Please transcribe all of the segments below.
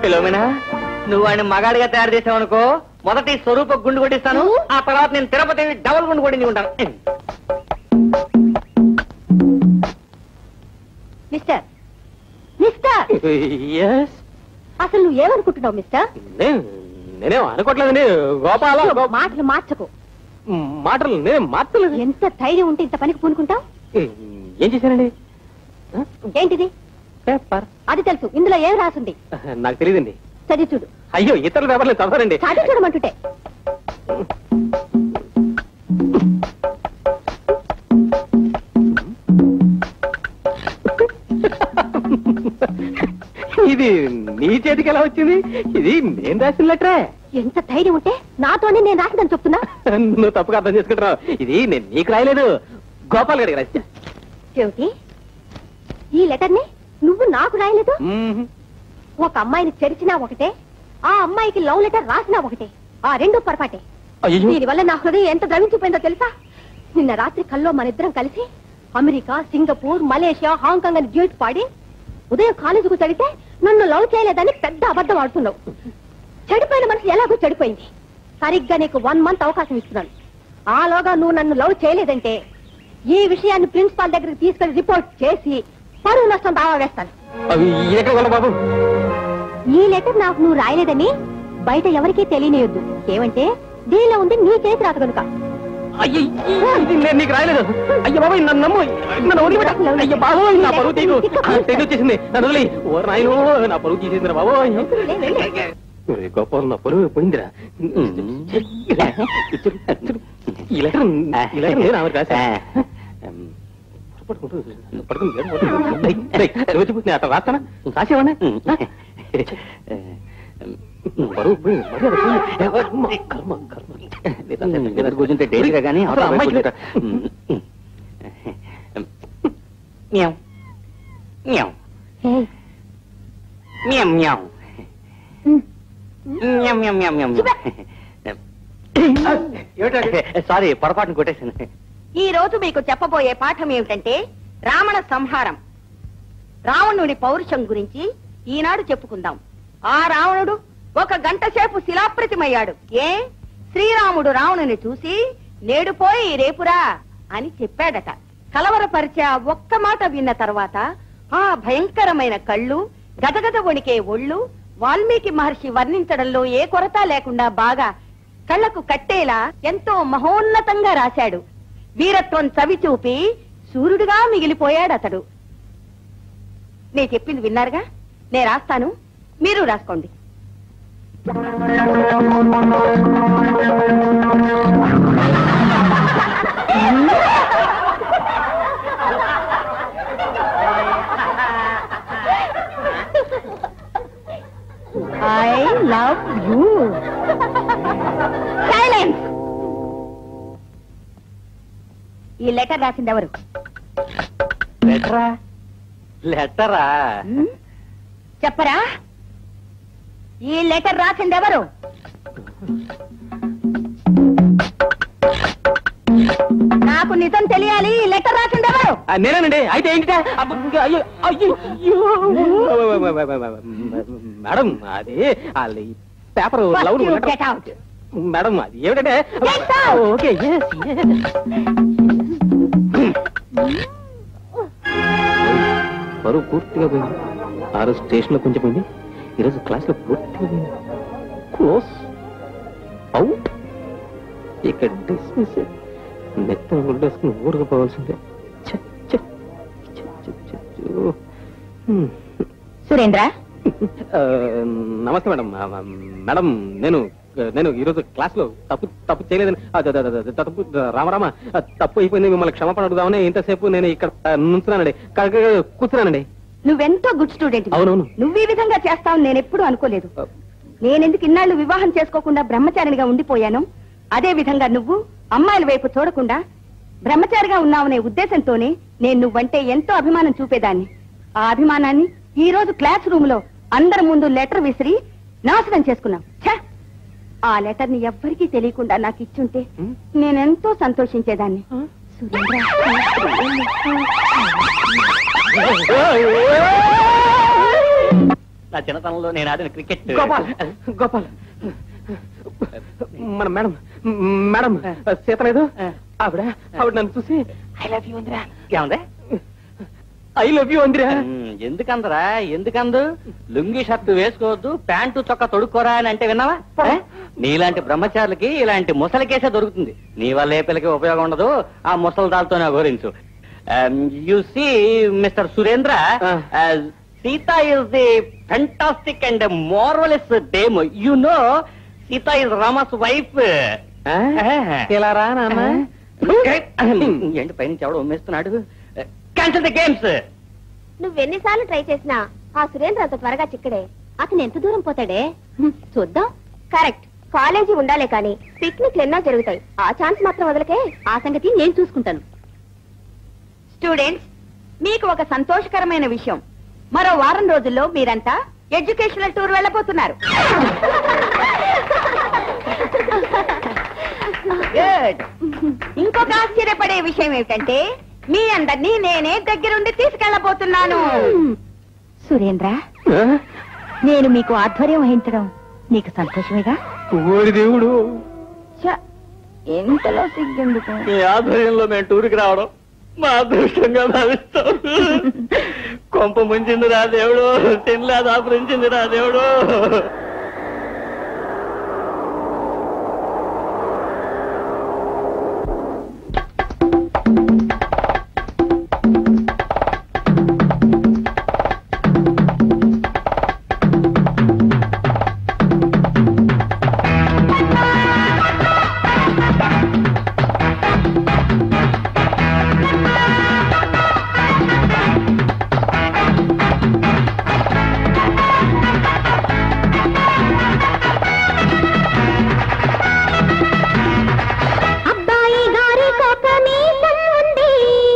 Philomena నువ్వు వాడిని మగాడిగా తయారు చేసావు అనుకో మొదటి స్వరూప గుండు కొట్టిస్తాను ఆ తర్వాత నేను తిరుపతి డబల్ గుండు కొట్టించి ఉంటాను మిస్టర్ మిస్టర్ ఎస్ అసలు నువ్వు ఏమనుకుంటున్నావు మిస్టర్ నేనేం అనుకోవట్లేదండి గోపాల గో- మాటలు మార్చకు మాటలు నేను మార్చలేదు ఎంత ధైర్యం ఉంటే ఇంత పనికి పూనుకుంటావు ఏం చేశానండి ఏంటిది పేపర్ అది తెలుసు ఇందులో ఏం రాసుంది నాకు తెలియదండి చదివి చూడు అయ్యో ఇతరుల పేపర్లు చదవరండి చదివి చూడమంటుంటే ఇది నీ చేతికి ఎలా వచ్చింది ఇది నేను రాసిన లెటరే ఎంత ధైర్యం ఉంటే నాతోనే నేను రాసిందని చెప్తున్నా నువ్వు తప్పుగా అర్థం చేసుకుంటున్నావు ఇది నేను నీకు రాయలేదు గోపాల్ గారికి రాసా ఏమిటి ఈ లెటర్ ని నువ్వు నాకు రాయలేదు మ్మ్. ఒక అమ్మాయిని చెరిచినా ఒకటే ఆ అమ్మాయికి లవ్ లెటర్ రాసినా ఒకటే ఆ రెండు పొరపాటే అయ్యో దీనివల్ల నా హృదయం ఎంత ద్రవించిపోయిందో తెలుసా నిన్న రాత్రి కల్లో మనిద్దరం కలిసి అమెరికా సింగపూర్ మలేషియా హాంకాంగ్ అని డ్యూట్ పాడి ఉదయం కాలేజీకు చదివితే నన్ను లవ్ చేయలేదని పెద్ద అబద్ధం ఆడుతున్నావు చెడిపోయిన మనసు ఎలాగో చెడిపోయింది సరిగ్గా నీకు వన్ మంత్ అవకాశం ఇస్తున్నాను ఆలోగా నువ్వు నన్ను లవ్ చేయలేదంటే ఈ విషయాన్ని ప్రిన్సిపాల్ దగ్గరికి తీసుకెళ్లి రిపోర్ట్ చేసి పరువు నష్టం దావా వేస్తాను అవి ఎక్కడ కొన్న బాబు ఈ లెటర్ నాకు నువ్వు రాయలేదని బయట ఎవరికీ తెలియనియొద్దు ఏమంటే దీనిలో ఉంది నీ చేతి రాత కనుక అయ్యో ఇది నేను నీకు రాయలేదు అయ్యో బాబు నన్ను నమ్ము నన్ను వదిలిపెట్టు అయ్యో బాబు నా పరువు తీగు తెగి వచ్చేసింది నన్ను వదిలి ఓ నాయను నా పరువు తీసేసిందిరా బాబు ఒరే గోపాల్ నా పరువు పోయిందిరా ఈ లెటర్ ఈ లెటర్ నేను ఆమెకు రాశా పడుకుంటూ పడుకుంది డేయ్, డేయ్, నువ్వు చెప్పు, నేను అట్లా రాస్తానా రాసేవాడినా బరువు పోయింది, మరి అది పోయింది. కర్మ, కర్మ, కర్మ. ఇద్దరు కూర్చుంటే డేట్గా కానీ అసలు అమ్మాయికి లేదు. మ్యావ్. మ్యావ్. ఏయ్, మ్యావ్, మ్యావ్. ఉమ్, మ్యావ్, మ్యావ్, మ్యావ్, మ్యావ్, మ్యావ్. సారీ పొరపాటును కొట్టేశాను ఈ రోజు మీకు చెప్పబోయే పాఠం ఏమిటంటే రావణ సంహారం రావణుడి పౌరుషం గురించి ఈనాడు చెప్పుకుందాం ఆ రావణుడు ఒక గంట సేపు శిలాప్రతిమయ్యాడు ఏ శ్రీరాముడు రావణుని చూసి నేడు పోయి రేపురా అని చెప్పాడట కలవరపరిచే ఆ ఒక్క మాట విన్న తర్వాత ఆ భయంకరమైన కళ్ళు గదగద వణికే ఒళ్ళు వాల్మీకి మహర్షి వర్ణించడంలో ఏ కొరత లేకుండా బాగా కళ్ళకు కట్టేలా ఎంతో మహోన్నతంగా రాశాడు వీరత్వం చవి చూపి సూర్యుడిగా మిగిలిపోయాడు అతడు నేను చెప్పింది విన్నారుగా నేను రాస్తాను మీరు రాసుకోండి ఐ లవ్ యూ సైలెన్స్ ఈ లెటర్ రాసింది ఎవరు లెటరా లెటరా హ్మ్? చెప్పరా ఈ లెటర్ రాసింది ఎవరు నాకు నిజం తెలియాలి ఈ లెటర్ రాసింది ఎవరు ఆ, నేనేనండి అయితే ఏంటి అయ్యో అయ్యో అయ్యో. మేడం అది వాళ్ళ ఈ paper First love you get out. Madam అది ఏమిటంటే Get out. ఓకే ఎస్ బరువు పూర్తిగా పోయింది ఆ రోజు స్టేషన్ లో కొంచెం పోయింది ఈరోజు క్లాస్ లో పూర్తిగా పోయింది క్లోజ్ అవుట్ ఇక్కడ డిస్మిస్ నెత్తిన గుడ్డేసుకుని ఊరుకు పోవాల్సిందే ఛ, ఛ, ఛ, ఛ, ఛ, ఛ. హ్మ్. సురేంద్ర ఆ, నమస్తే మేడం ఆ, ఆ, మేడం నేను నేను ఈరోజు క్లాస్ లో తప్పు తప్పు చేయలేదని ఆ, ద- ద- ద- ద- తప్పు రామరామ ఆ, తప్పు అయిపోయింది మిమ్మల్ని క్షమాపణ అడుగుదామని ఇంతసేపు నేను ఇక్కడ ఆ, నుంచున్నానండి క- క- కూర్చున్నానండి నువ్వెంతో గుడ్ స్టూడెంట్ అవునవును నువ్వు ఈ విధంగా చేస్తావని నేను ఎప్పుడూ అనుకోలేదు నేనెందుకు ఇన్నాళ్ళు వివాహం చేసుకోకుండా బ్రహ్మచారినిగా ఉండిపోయాను అదే విధంగా నువ్వు అమ్మాయిల వైపు చూడకుండా బ్రహ్మచారిగా ఉన్నావనే ఉద్దేశంతోనే నేను నువ్వంటే ఎంతో అభిమానం చూపేదాన్ని ఆ అభిమానాన్ని ఈ రోజు క్లాస్ రూమ్ లో అందరి ముందు లెటర్ విసిరి నాశనం చేసుకున్నాం ఛ! ఆ లెటర్ ని ఎవ్వరికీ తెలియకుండా నాకు ఇచ్చుంటే హ్మ్? నేనెంతో సంతోషించేదాన్ని సురేంద్ర నా చిన్నతనంలో నేను ఆడిన క్రికెట్ గోపాల్ గోపాల్ మన మేడం మేడం సీత లేదు ఆవిడ ఆవిడ నన్ను చూసి ఐ లవ్ యూ అందిరా ఏమందే ఐ లవ్ యూ అందిరా ఉమ్, ఎందుకందరా ఎందుకందు లుంగి షర్టు వేసుకోవద్దు ప్యాంటు చొక్కా తొడుక్కోరా అని అంటే విన్నావా ఏ? నీలాంటి బ్రహ్మచారులకి ఇలాంటి ముసలికేసే దొరుకుతుంది నీ వల్ల ఏ పిల్లకి ఉపయోగం ఉండదు ఆ ముసలి దాల్తోనే అఘోరించు యు సి మిస్టర్ సురేంద్ర ఆ. Sita is the fantastic and marvellous dame you know Sita is Rama's wife ఇలా రా నాన్న ఏంటి పైనుంచి ఎవడో ఉమ్మేస్తున్నాడు క్యాన్సిల్ ద గేమ్స్ నువ్వెన్నిసార్లు ట్రై చేసినా ఆ సురేంద్ర అంత త్వరగా చిక్కడే అతను ఎంత దూరం పోతాడే హ్మ్, చూద్దాం కరెక్ట్ కాలేజీ ఉండాలే కానీ పిక్నిక్లు ఎన్నో జరుగుతాయి ఆ ఛాన్స్ మాత్రం వదలకే ఆ సంగతి నేను చూసుకుంటాను స్టూడెంట్స్ మీకు ఒక సంతోషకరమైన విషయం మరో వారం రోజుల్లో మీరంతా ఎడ్యుకేషనల్ టూర్ వెళ్ళబోతున్నారు గుడ్ ఇంకొక ఆశ్చర్యపడే విషయం ఏమిటంటే మీ అందరినీ నేనే దగ్గరుండి తీసుకెళ్ళబోతున్నాను సురేంద్ర నేను మీకు ఆధ్వర్యం వహించడం నీకు సంతోషమేగా ఓరి దేవుడు ఛ, ఎంతలో సిగ్గెందుకు మీ ఆధ్వర్యంలో మేము టూర్కి రావడం మా అదృష్టంగా భావిస్తాం కొంప ముంచింది రా దేవుడు తినలా దాపురించింది రా దేవుడు అబ్బాయి గారి కోక మీసం ఉంది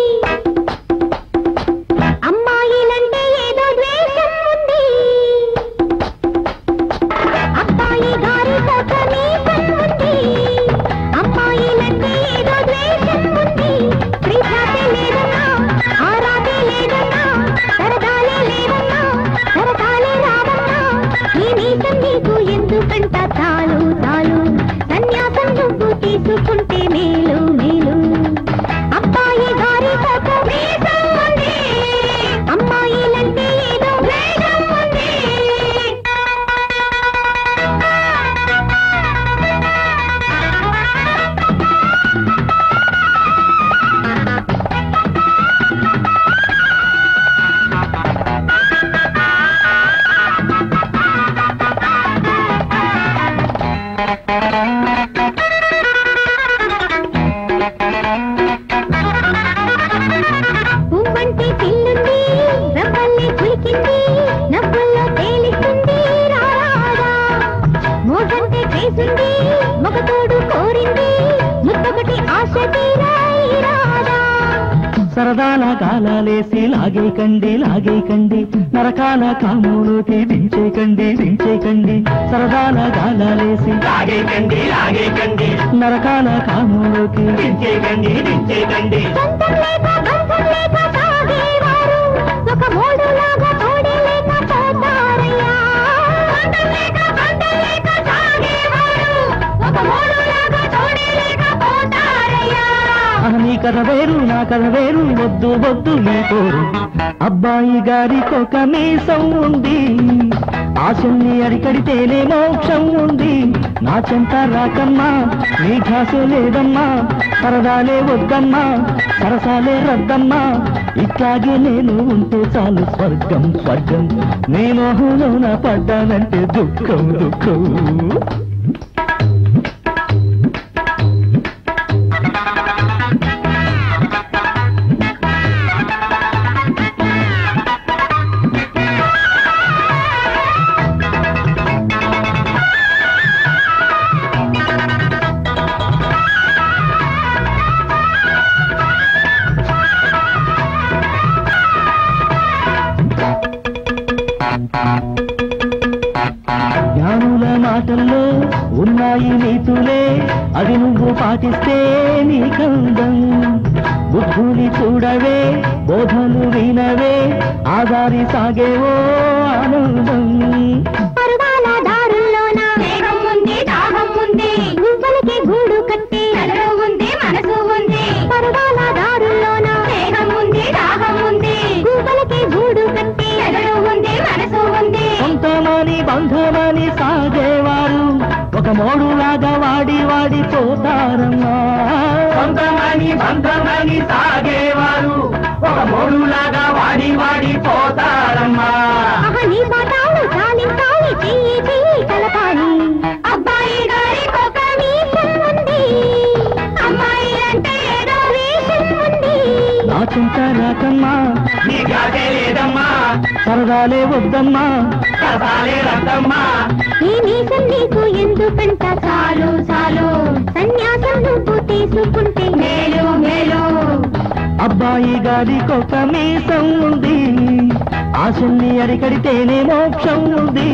అమ్మాయిలంటే ఏదో ద్వేషం ఉంది అబ్బాయి గారి కోక మీసం ఉంది అమ్మాయిలంటే ఏదో ద్వేషం ఉంది ప్రీతి లేదన్నా ఆరాధే లేదన్నా సరదాలే లేదన్నా సరదాలే రావన్నా ఈ మీసం నీకు ఎందుకంట తాలు తాలు సన్యాసం నువ్వు తీసుకుంటే మేలు మేలు అబ్బాయి గారి కోక మీసం ఉంది అమ్మాయిలంటే ఏదో వేగం ఉంది పువ్వంటి పిల్లుంది రవ్వల్లి కులికింది నవ్వుల్లో తేలిస్తుంది రారాగా మోగంటే కేసుంది మగతోడు కోరింది ముత్తొకటి ఆశ తీరాయి రాగా సరదాల గాలాలేసి లాగేకండి లాగేకండి నరకాల కాములోకి దించేకండి దించేకండి సరదాల గాలాలేసి లాగేకండి లాగేకండి నరకాల కాములోకి దించేకండి దించేకండి సొంతం లేక బంధం లేక సాగేవారు ఒక మూడులాగా తోడే లేక పోతారయ్యా సొంతం లేక బంధం లేక సాగేవారు ఒక మూడులాగా తోడే లేక పోతారయ్యా ఆ, నీ కథ వేరు నా కథ వేరు వద్దు వద్దు నీ కోరు అబ్బాయి గారికొక మీసం ఉంది ఆశల్ని అడికడితేనే మోక్షం ఉంది నా చెంత రాకమ్మా నీ ఘాసే లేదమ్మా సరదాలే వద్దమ్మా సరసాలే రద్దమ్మా ఇట్లాగే నేను ఉంటే చాలు స్వర్గం స్వర్గం నీ మోహంలోన పడ్డానంటే దుఃఖం దుఃఖం జ్ఞానుల మాటల్లో ఉన్నాయి నీతులే అది నువ్వు పాటిస్తే నీకందం బుద్ధుని చూడవే బోధలు వినవే ఆదారి సాగేవో ఆనందం వాడిపోతారమ్మా సొంతమని బంధమని సాగేవారు ఒక మూడులాగా వాడి వాడి పోతారమ్మా నీ పాఠాలు చాలించాలి చెయ్యి చెయ్యి కలపాలి అబ్బాయి గారికి ఒక మీసం ఉంది అమ్మాయి అంటే ఏదో వేషం ఉంది నా చింత రాకమ్మా నీ గాటే లేదమ్మా సరదాలే వద్దమ్మా కసాలే రద్దమ్మా ఈ మీసం నీకు ఎందుకంట చాలు చాలు సన్యాసం నువ్వు తీసుకుంటే మేలు మేలు అబ్బాయి గారికొక మీసం ఉంది ఆశల్ని అరికడితేనే మోక్షం ఉంది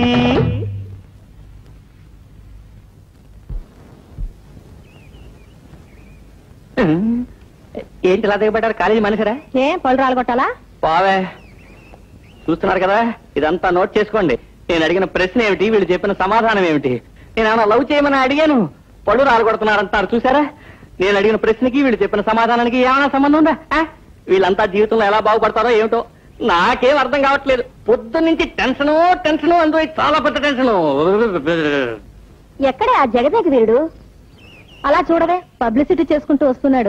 ఏంటి ఇలా దిగబడ్డారు కాలేజీ మనిషిరా ఏ పళ్ళు రాలగొట్టాలా పావే చూస్తున్నారు కదా ఇదంతా నోట్ చేసుకోండి నేను అడిగిన ప్రశ్న ఏమిటి వీళ్ళు చెప్పిన సమాధానం ఏమిటి నేను ఏమైనా లవ్ చేయమని అడిగాను పళ్ళు రాలగొడుతున్నారంటున్నారు చూసారా నేను అడిగిన ప్రశ్నకి వీళ్ళు చెప్పిన సమాధానానికి ఏమైనా సంబంధం ఉందా ఆ? వీళ్ళంతా జీవితంలో ఎలా బాగుపడతారో ఏమిటో నాకేం అర్థం కావట్లేదు పొద్దున్న నుంచి టెన్షను టెన్షను అందులో చాలా పెద్ద టెన్షను ఎక్కడే ఆ జగదేక వీరుడు అలా చూడవే పబ్లిసిటీ చేసుకుంటూ వస్తున్నాడు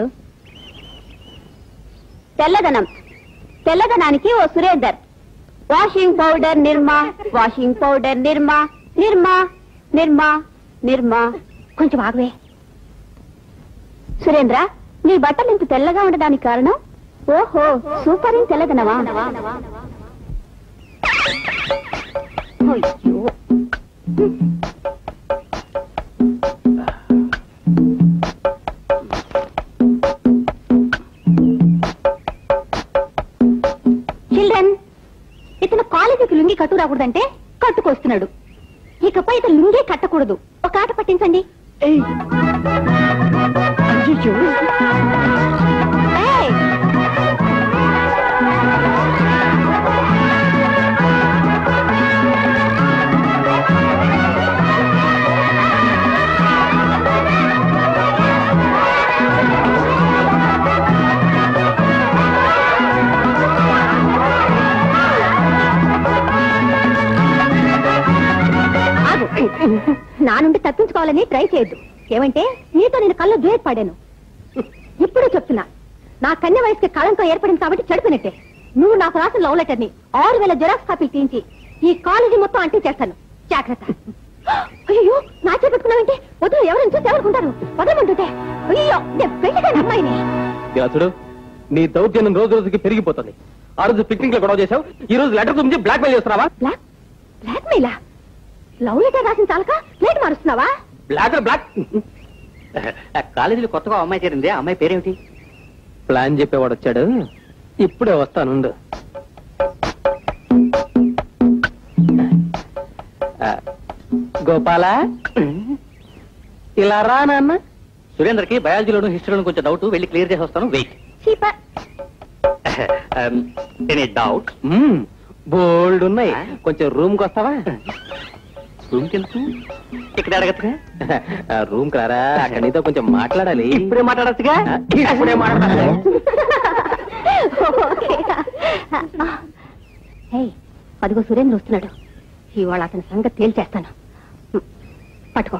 తెల్లదనం తెల్లదనానికి ఓ Surender washing powder Nirma washing powder Nirma Nirma Nirma Nirma కొంచెం ఆగవే సురేంద్ర నీ బట్టలు ఇంత తెల్లగా ఉండడానికి కారణం ఓహో సూపర్ ఇన్ తెల్లదనవా అయ్యో చిల్డ్రన్ ఇతను కాలేజీకి లుంగి కట్టు రాకూడదంటే కట్టుకొస్తున్నాడు ఇకపై ఇతను లుంగే కట్టకూడదు ఒక ఆట పట్టించండి ఏయ్! ఆగు. నా నుండి తప్పించుకోవాలని ట్రై చేయొద్దు ఏమంటే నీతో నేను కళ్ళ జోయట్ పాడాను ఇప్పుడు చెప్తున్నా నా కన్య వయసుకి కళంకం ఏర్పడింది కాబట్టి చెడిపినట్టే నువ్వు నాకు రాసిన లవ్ లెటర్ ని ఆరు వేల జెరాక్స్ కాపీలు తీయించి ఈ కాలేజీ మొత్తం అంటీ చేస్తాను జాగ్రత్త అయ్యో నా చేపెట్టుకున్నావంటే వద్దు ఎవరిని చూసి ఎవరుకుంటారు వదలమంటుంటే అయ్యో నేను పెళ్లిగాని అమ్మాయిని ఇలా చూడు నీ దౌర్జన్యం రోజు రోజుకి పెరిగిపోతుంది ఆ రోజు పిక్నిక్ లో గొడవ చేసావు ఈ రోజు లెటర్ గురించి బ్లాక్ మెయిల్ చేస్తున్నావా బ్లాక్ బ్లాక్ మెయిలా లవ్ లెటర్ రాసిన చాలక ప్లేట్ మారుస్తున్నావా బ్లాక్ బ్లాక్ కాలేజీలో కొత్తగా అమ్మాయి చేరింది ఆ అమ్మాయి పేరేమిటి ప్లాన్ చెప్పేవాడు వచ్చాడు ఇప్పుడే వస్తానుండు ఆ, గోపాల ఇలా రా నాన్న సురేంద్రకి బయాలజీలోను హిస్టరీలోను కొంచెం డౌట్ వెళ్ళి క్లియర్ చేసి వస్తాను వెయిట్ చీప ఎనీ డౌట్ బోల్డ్ ఉన్నాయి కొంచెం రూమ్ కి వస్తావా రూమ్ తెలుసు ఇక్కడ అడగచ్చుగా రూమ్ రారా అక్కడ నీతో కొంచెం మాట్లాడాలి ఇప్పుడే మాట్లాడచ్చుగా ఇప్పుడే మాట్లాడాలి ఓకే. ఏయ్, అదిగో సురేంద్ర వస్తున్నాడు ఇవాళ అతని సంగతి తేల్చేస్తాను పట్టుకో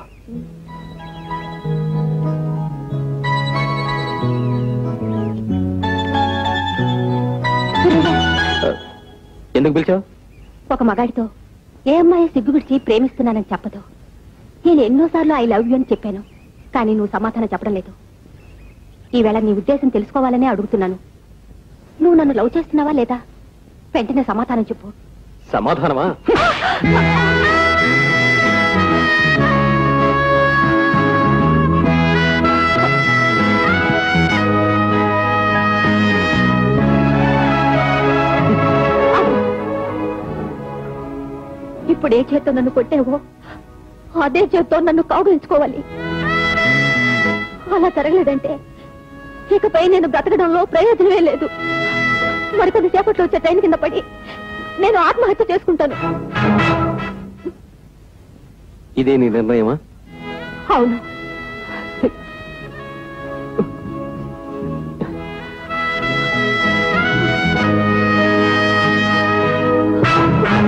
ఎందుకు పిలిచావు ఒక మగాడితో ఏ అమ్మాయి సిగ్గు విడిచి ప్రేమిస్తున్నానని చెప్పదు నేను ఎన్నోసార్లు ఐ లవ్ యూ అని చెప్పాను కానీ నువ్వు సమాధానం చెప్పడం లేదు ఈవేళ నీ ఉద్దేశం తెలుసుకోవాలనే అడుగుతున్నాను నువ్వు నన్ను లవ్ చేస్తున్నావా లేదా వెంటనే సమాధానం చెప్పు సమాధానమా ఇప్పుడు ఏ చేత్తో నన్ను కొట్టావో అదే చేత్తో నన్ను కౌగిలించుకోవాలి అలా జరగలేదంటే ఇకపై నేను బ్రతకడంలో ప్రయోజనమే లేదు మరికొద్ది సేపట్లో వచ్చే ట్రైన్ కింద పడి నేను ఆత్మహత్య చేసుకుంటాను ఇదే నీ నిర్ణయమా అవును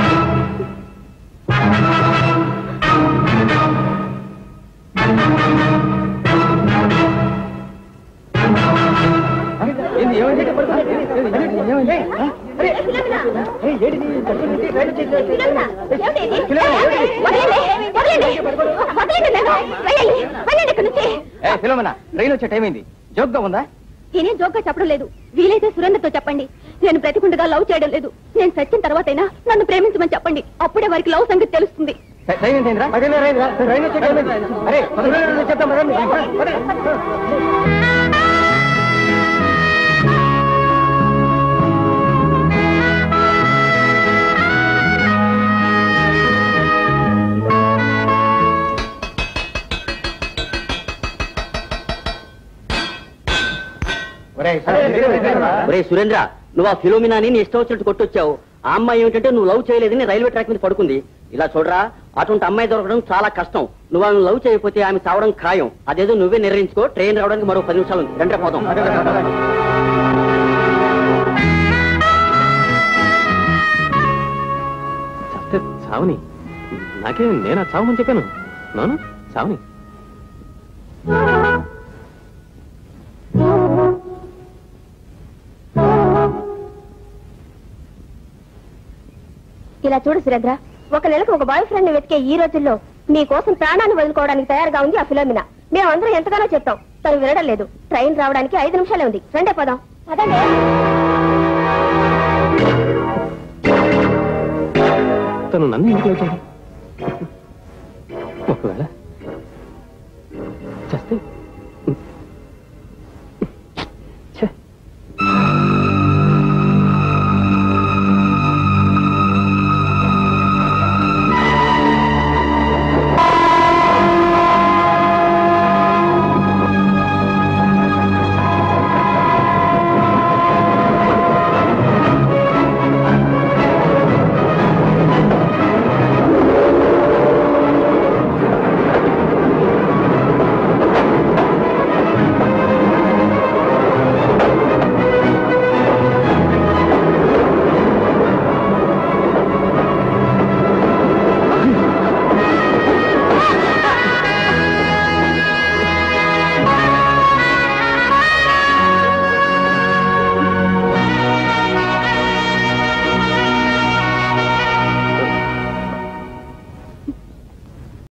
ఆ ఫిలోమినా, ఏమిటి ఇది? వదలండి, వదలండి, వదలండి నన్ను. వెళ్ళండి, వెళ్ళండి ఇక్కడి నుంచి. ఫిలోమనా ట్రైన్ వచ్చే టైం అయింది జోక్గా ఉందా నేనేం జోక్గా చెప్పడం లేదు వీలైతే సురేంద్రతో చెప్పండి నేను బ్రతికుండగా లవ్ చేయడం లేదు నేను చచ్చిన తర్వాతైనా నన్ను ప్రేమించమని చెప్పండి అప్పుడే వారికి లవ్ సంగతి తెలుస్తుంది టైం ఏంటైందిరా ట్రైన్ వచ్చే టైం అయింది అరే చెప్తాం ఒరే సురేంద్ర నువ్వు ఆ ఫిలోమినాని నీ ఇష్టం వచ్చినట్టు కొట్టొచ్చావు ఆ అమ్మాయి ఏమిటంటే నువ్వు లవ్ చేయలేదని రైల్వే ట్రాక్ మీద పడుకుంది ఇలా చూడరా అటువంటి అమ్మాయి దొరకడం చాలా కష్టం నువ్వు ఆమెను లవ్ చేయకపోతే ఆమె చావడం ఖాయం అదేదో నువ్వే నిర్ణయించుకో ట్రైన్ రావడానికి మరో పది నిమిషాలు ఉంది రెండే పోదాం చస్తే చావని నాకేం నేను ఆ చావమని చెప్పాను నాను చావని ఇలా చూడు సురేంద్ర ఒక నెలకు ఒక బాయ్ ఫ్రెండ్ వెతికే ఈ రోజుల్లో నీ కోసం ప్రాణాన్ని వదులుకోవడానికి తయారుగా ఉంది ఆ ఫిలోమిన మేము అందరం ఎంతగానో చెప్తాం తను వినడం లేదు ట్రైన్ రావడానికి ఐదు నిమిషాలే ఉంది రండే పదం అదండి తను నన్ను ఎందుకు వచ్చాడు ఒకవేళ చస్తే